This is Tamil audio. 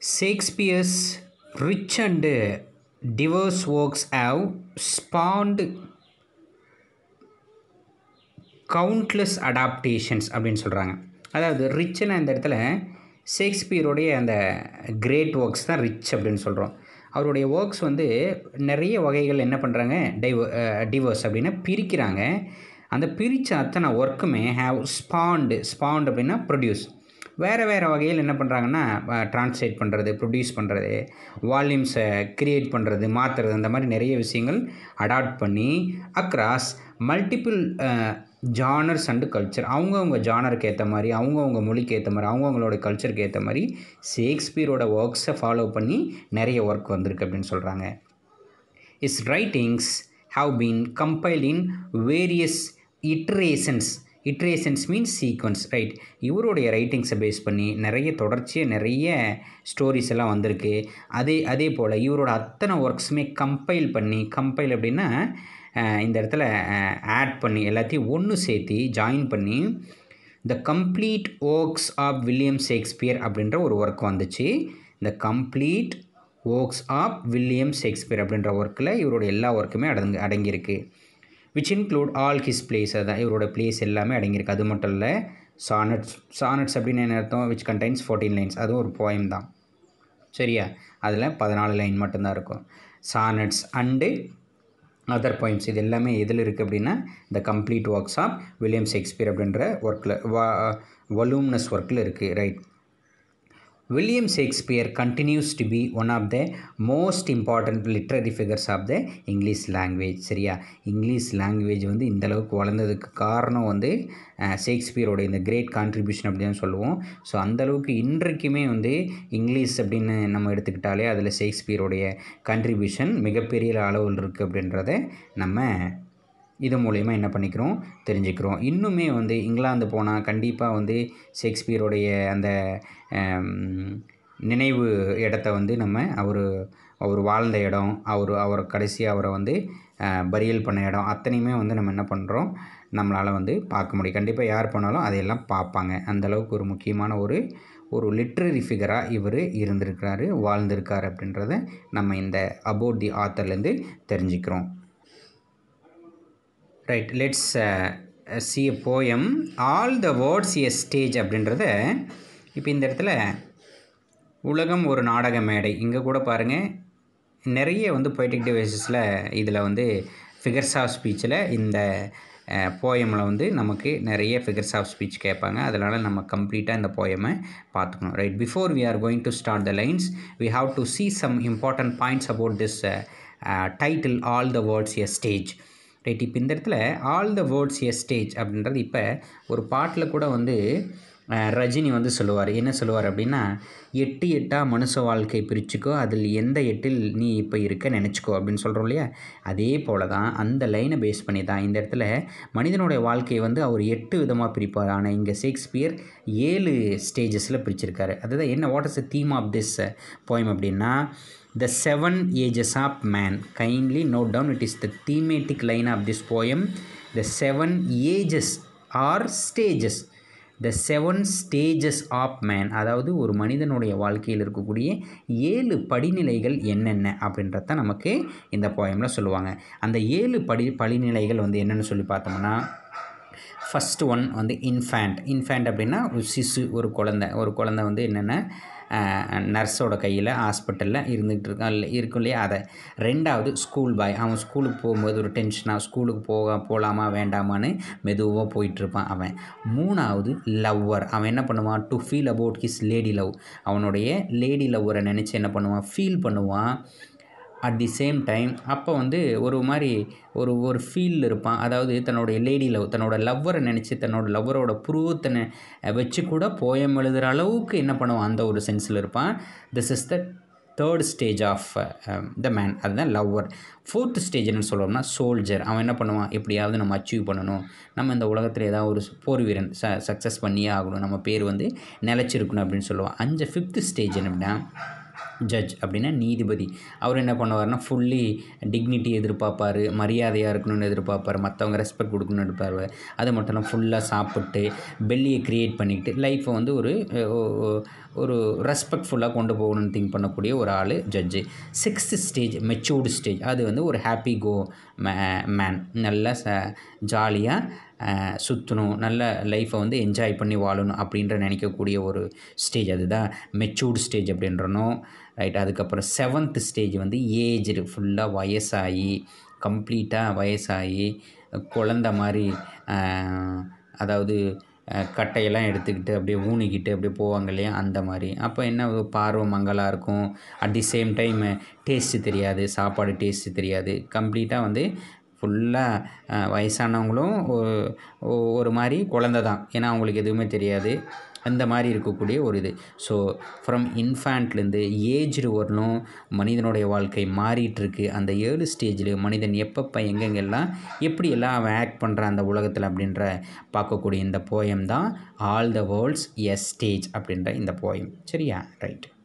Shakespeare's rich and diverse works have spawned countless adaptations அப்படின்னு சொல்கிறாங்க அதாவது ரிச்சுன்னு அந்த இடத்துல ஷேக்ஸ்பியருடைய அந்த கிரேட் ஒர்க்ஸ் தான் ரிச் அப்படின்னு சொல்கிறோம் அவருடைய ஒர்க்ஸ் வந்து நிறைய வகைகள் என்ன பண்ணுறாங்க டைவ டிவர்ஸ் அப்படின்னா பிரிக்கிறாங்க அந்த பிரித்த அத்தனை ஒர்க்குமே ஹேவ் ஸ்பாண்டு ஸ்பாண்ட் அப்படின்னா ப்ரொடியூஸ் வேறு வேறு வகையில் என்ன பண்ணுறாங்கன்னா ட்ரான்ஸ்லேட் பண்ணுறது ப்ரொடியூஸ் பண்ணுறது வால்யூம்ஸை க்ரியேட் பண்ணுறது மாற்றுறது அந்த மாதிரி நிறைய விஷயங்கள் அடாப்ட் பண்ணி across multiple genres and culture அவங்கவுங்க ஜானருக்கு ஏற்ற மாதிரி அவங்கவுங்க மொழிக்கு ஏற்ற மாதிரி அவங்கவுங்களோட கல்ச்சருக்கு ஏற்ற மாதிரி ஷேக்ஸ்பியரோட ஒர்க்ஸை ஃபாலோ பண்ணி நிறைய ஒர்க் வந்திருக்கு அப்படின்னு சொல்கிறாங்க is writings have been compiled in various iterations iterations means sequence right இவருடைய ரைட்டிங்ஸை பேஸ் பண்ணி நிறைய தொடர்ச்சியாக நிறைய ஸ்டோரிஸ் எல்லாம் வந்திருக்கு அதே அதே போல் இவரோட அத்தனை ஒர்க்ஸுமே கம்பைல் பண்ணி கம்பைல் அப்படின்னா இந்த இடத்துல ஆட் பண்ணி எல்லாத்தையும் ஒன்று சேர்த்து ஜாயின் பண்ணி the complete works of William Shakespeare அப்படின்ற ஒரு ஒர்க் வந்துச்சு இந்த complete works of William Shakespeare அப்படின்ற ஒர்க்கில் இவரோட எல்லா ஒர்க்குமே அடங்கு அடங்கியிருக்கு which include all his plays அதான் இவரோட பிளேஸ் எல்லாமே அடங்கியிருக்கு அது மட்டும் இல்லை சானட்ஸ் சானட்ஸ் அப்படின்னு என்ன அர்த்தம் விச் கண்டைன்ஸ் ஃபோர்டீன் லைன்ஸ் அதுவும் ஒரு போயம் தான் சரியா அதில் பதினாலு லைன் மட்டும்தான் இருக்கும் சானட்ஸ் அண்டு அதர் பாயிண்ட்ஸ் இது எல்லாமே எதில் இருக்குது அப்படின்னா இந்த complete works of William Shakespeare அப்படின்ற ஒர்க்கில் வா வலூம்னஸ் ஒர்க்கில் இருக்குது right William Shakespeare continues to be one of the most important literary figures of the English language சரியா இங்கிலீஷ் லாங்குவேஜ் வந்து இந்த அளவுக்கு வளர்ந்ததுக்கு காரணம் வந்து ஷேக்ஸ்பியரோட இந்த கிரேட் கான்ட்ரிபியூஷன் அப்படின்னு சொல்லுவோம் ஸோ அந்தளவுக்கு இன்றைக்குமே வந்து இங்கிலீஷ் அப்படின்னு நம்ம எடுத்துக்கிட்டாலே அதில் ஷேக்ஸ்பியருடைய கான்ட்ரிபியூஷன் மிகப்பெரிய அளவில் இருக்குது அப்படின்றத நம்ம இது மூலயமா என்ன பண்ணிக்கிறோம் தெரிஞ்சுக்கிறோம் இன்னுமே வந்து இங்கிலாந்து போனால் கண்டிப்பாக வந்து ஷேக்ஸ்பியருடைய அந்த நினைவு இடத்த வந்து நம்ம அவர் அவர் வாழ்ந்த இடம் அவர் அவர் கடைசியாக அவரை வந்து பரியல் பண்ண இடம் அத்தனையுமே வந்து நம்ம என்ன பண்ணுறோம் நம்மளால் வந்து பார்க்க முடியும் கண்டிப்பாக யார் போனாலும் அதையெல்லாம் பார்ப்பாங்க அந்தளவுக்கு ஒரு முக்கியமான ஒரு ஒரு லிட்ரரி ஃபிகராக இவர் இருந்திருக்கிறாரு வாழ்ந்திருக்கார் அப்படின்றத நம்ம இந்த அபவுட் தி ஆத்தர்லேருந்து தெரிஞ்சுக்கிறோம் right let's see a poem all the words a stage அப்படின்றத இப்போ இந்த இடத்துல உலகம் ஒரு நாடக மேடை இங்கே கூட பாருங்கள் நிறைய வந்து பொய்டிக் டிவைசஸில் இதில் வந்து ஃபிகர்ஸ் ஆஃப் ஸ்பீச்சில் இந்த போயமில் வந்து நமக்கு நிறைய ஃபிகர்ஸ் ஆஃப் ஸ்பீச் கேட்பாங்க அதனால் நம்ம கம்ப்ளீட்டாக இந்த போயமை பார்த்துக்கணும் right before we are going to start the lines we have to see some important points about this title all the words a stage right இப்போ இந்த இடத்துல all the words a stage அப்படின்றது இப்போ ஒரு பாட்டில் கூட வந்து ரஜினி வந்து சொல்லுவார் என்ன சொல்லுவார் அப்படின்னா எட்டு எட்டாக மனுஷ வாழ்க்கை பிரிச்சுக்கோ அதில் எந்த எட்டில் நீ இப்போ இருக்க நினச்சிக்கோ அப்படின்னு சொல்கிறோம் இல்லையா அதே போல் தான் அந்த லைனை பேஸ் பண்ணி தான் இந்த இடத்துல மனிதனுடைய வாழ்க்கையை வந்து அவர் எட்டு விதமாக பிரிப்பார் ஆனால் இங்கே ஷேக்ஸ்பியர் ஏழு ஸ்டேஜஸில் பிரிச்சிருக்காரு அதுதான் என்ன what is the theme of this poem அப்படின்னா the seven ages of man kindly note down it is the thematic line of this poem the seven ages or stages the seven stages of man அதாவது ஒரு மனிதனுடைய வாழ்க்கையில் இருக்கக்கூடிய ஏழு படிநிலைகள் என்னென்ன அப்படின்றத நமக்கு இந்த போயமில் சொல்லுவாங்க அந்த ஏழு படி படிநிலைகள் வந்து என்னென்னு சொல்லி பார்த்தோம்னா ஃபஸ்ட்டு ஒன் வந்து இன்ஃபேண்ட் இன்ஃபேண்ட் அப்படின்னா ஒரு சிசு ஒரு குழந்தை ஒரு குழந்தை வந்து என்னென்ன நர்ஸோட கையில் ஹாஸ்பிட்டலில் இருந்துகிட்டு இருக்கான் இல்லை இருக்கும் இல்லையா அதை ரெண்டாவது ஸ்கூல் பாய் அவன் ஸ்கூலுக்கு போகும்போது ஒரு டென்ஷனாக ஸ்கூலுக்கு போக போகலாமா வேண்டாமான்னு மெதுவாக போயிட்டுருப்பான் அவன் மூணாவது லவ்வர் அவன் என்ன பண்ணுவான் to feel about his lady love அவனுடைய லேடி லவ்வரை நினச்சி என்ன பண்ணுவான் ஃபீல் பண்ணுவான் அட் தி சேம் டைம் அப்போ வந்து ஒரு மாதிரி ஒரு ஒரு ஃபீல் இருப்பான் அதாவது தன்னுடைய லேடி லவ் தன்னோட லவ்வரை நினச்சி தன்னோட லவ்வரோட புருவத்தனை வச்சு கூட போயம் எழுதுகிற அளவுக்கு என்ன பண்ணுவான் அந்த ஒரு சென்ஸில் இருப்பான் this is the third stage of the man அதுதான் லவ்வர் ஃபோர்த் ஸ்டேஜ் என்ன சொல்கிறோம்னா சோல்ஜர் அவன் என்ன பண்ணுவான் எப்படியாவது நம்ம அச்சீவ் பண்ணணும் நம்ம இந்த உலகத்தில் ஏதாவது ஒரு போர் வீரன் ச சக்ஸஸ் பண்ணியே ஆகணும் நம்ம பேர் வந்து நிலச்சிருக்கணும் அப்படின்னு சொல்லுவான் அஞ்சு ஃபிஃப்த் ஸ்டேஜ் என்ன அப்படின்னா ஜட்ஜ் அப்படின்னா நீதிபதி அவர் என்ன பண்ணுவார்னா ஃபுல்லி டிக்னிட்டி எதிர்பார்ப்பார் மரியாதையாக இருக்கணும்னு எதிர்பார்ப்பார் மற்றவங்க ரெஸ்பெக்ட் கொடுக்கணும்னு எதிர்பார்ப்பார் அது மட்டும் இல்லாமல் ஃபுல்லாக சாப்பிட்டு பெல்லியை க்ரியேட் பண்ணிக்கிட்டு லைஃப்பை வந்து ஒரு அஹ், ஒ- ஒரு ரெஸ்பெக்ட்ஃபுல்லாக கொண்டு போகணும்னு திங்க் பண்ணக்கூடிய ஒரு ஆள் judge sixth stage matured stage அது வந்து ஒரு ஹாப்பி கோ மேன் நல்லா ச ஜாலியாக சுற்றணும் நல்ல லைஃப்பை வந்து என்ஜாய் பண்ணி வாழணும் அப்படின்ற நினைக்கக்கூடிய ஒரு ஸ்டேஜ் அதுதான் மெச்சூர்டு ஸ்டேஜ் அப்படின்றனும் ரைட் அதுக்கப்புறம் செவன்த் ஸ்டேஜ் வந்து ஏஜ்டு ஃபுல்லாக வயசாகி கம்ப்ளீட்டாக வயசாகி குழந்த மாதிரி ஆஹ், அதாவது அஹ், கட்டையெல்லாம் எடுத்துக்கிட்டு அப்படியே ஊனிக்கிட்டு அப்படியே போவாங்க இல்லையா அந்த மாதிரி அப்போ என்ன ஒரு பார்வை மங்கலாக இருக்கும் at the same time taste தெரியாது சாப்பாடு டேஸ்ட்டு தெரியாது கம்ப்ளீட்டாக வந்து ஃபுல்லாக வயசானவங்களும் ஒரு- ஒ- ஒரு மாதிரி குழந்த தான் ஏன்னா அவங்களுக்கு எதுவுமே தெரியாது அந்த மாதிரி இருக்கக்கூடிய ஒரு இது ஸோ ஃப்ரம் இன்ஃபேண்ட்லேருந்து ஏஜ்டு வரலும் மனிதனுடைய வாழ்க்கை மாறிட்டு இருக்கு அந்த ஏழு ஸ்டேஜில் மனிதன் எப்பப்போ எங்கெங்கெல்லாம் எப்படி எல்லாம் அவன் ஆக்ட் பண்ணுறான் அந்த உலகத்தில் அப்படின்ற பார்க்கக்கூடிய இந்த போயம் தான் all the worlds is stage அப்படின்ற இந்த போயம் சரியா ரைட்